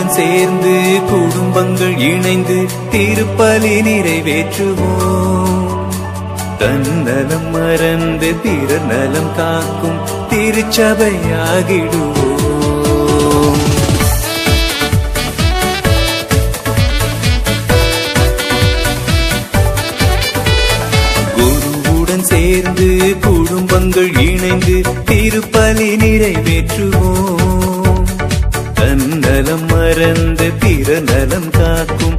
குருவுடன் சேர்ந்து குடும்பங்கள் இணைந்து திருப்பலி நிறைவேற்றுவோம் தன்னலம் மறந்து பிறர் நலம் காக்கும் திருச்சபையாகிடுவோம் குருவுடன் சேர்ந்து குடும்பங்கள் இணைந்து திருப்பலி நிறைவேற்றுவோம் தன்னலம் மறந்து பிற நலம் காக்கும்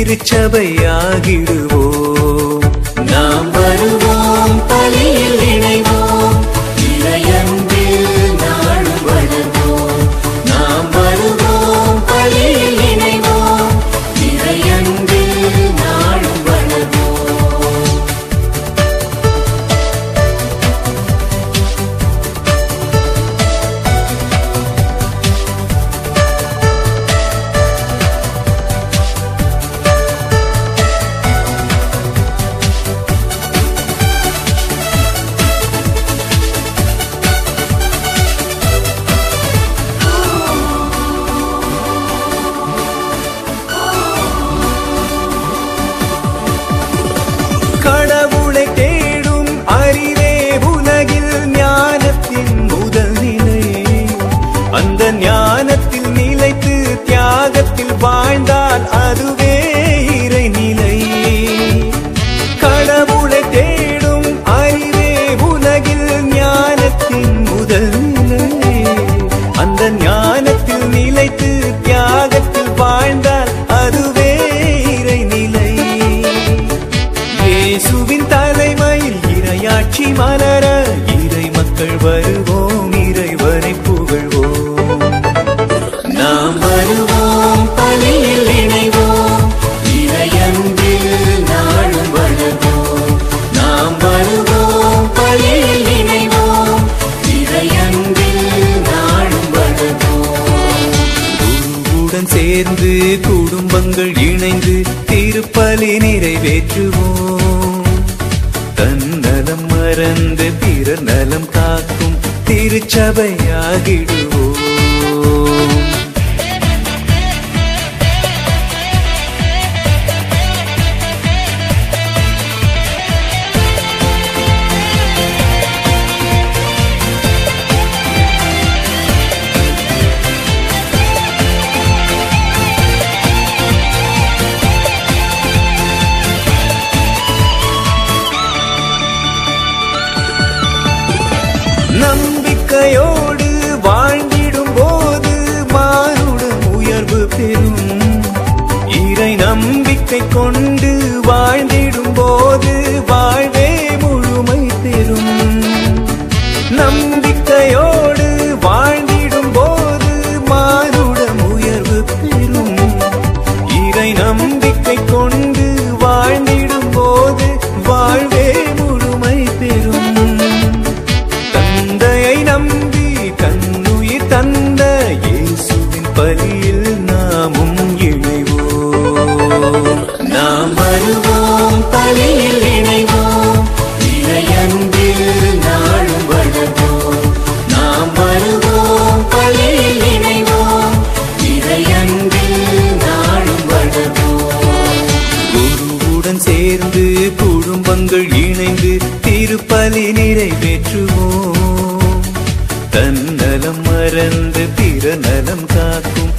திருச்சபையாகிடுவோம் நாம் வருவோம் பலியில் இணைவோம் இறையன்பில் நாளும் வளர்வோம் நாம் வருவோம் பலியில் இணைவோம் இறையன்பில் நாளும் வளர்வோம் கடவுளை தேடும் அறிவே உலகில் ஞானத்தின் முதல் நிலை அந்த ஞானத்தில் நிலைத்து தியாகத்தில் வாழ்ந்தால் அதுவே இறைநிலை கடவுளை தேடும் அறிவே உலகில் ஞானத்தின் முதல் நிலை அந்த ஞானத்தில் நிலைத்து தியாகத்தில் வாழ்ந்தால் அதுவே இறைநிலை இயேசுவின் தலைமையில் இரையாட்சி மலர இறை மக்கள் வருவோம் இறைவனை புகழ்வோம் நாம் வருவோம் பலியில் இணைவோம் இறையன்பில் நாளும் வளர்வோம் நாம் வருவோம் பலியில் இணைவோம் இறையன்பில் நாளும் வளர்வோம் குருவுடன் சேர்ந்து குடும்பங்கள் இணைந்து திருப்பலி நிறைவேற்றுவோம் தன்னலம் மறந்து பிறர் நலம் காக்கும் திருச்சபையாகிடுவோம் நம்பிக்கையோடு வாழ்ந்திடும் போது மானுடம் உயர்வு பெறும் இறை நம்பிக்கை கொண்டு வாழ்ந்திடும் போது வாழ்வே முழுமை பெறும் நம்பிக்கையோடு வாழ்ந்திடும் போது மானுடம் உயர்வு பெறும் இறை நம்பிக்கை கொண்டு வாழ்ந்திடும் போது வாழ்வே முழுமை பெறும் தந்தையை நம்பி கண்ணுயிர் தந்த இயேசுவின் பலியில் நாமும் இணைவோம் நாம் வருவோம் பலியில் இணைவோம் இறையன்பில் நாளும் வளர்வோம் நாம் வருவோம் பலியில் இணைவோம் இறையன்பில் நாளும் வளர்வோம் குருவுடன் சேர்ந்து குடும்பங்கள் இணைந்து திருப்பலி நிறைவேற்றுவோம் தன்னலம் மறந்து பிற நலம் காக்கும்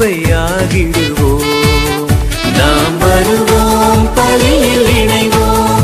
திருச்சபையாகிடுவோம் நாம் வருவோம் பலியில் இணைவோம்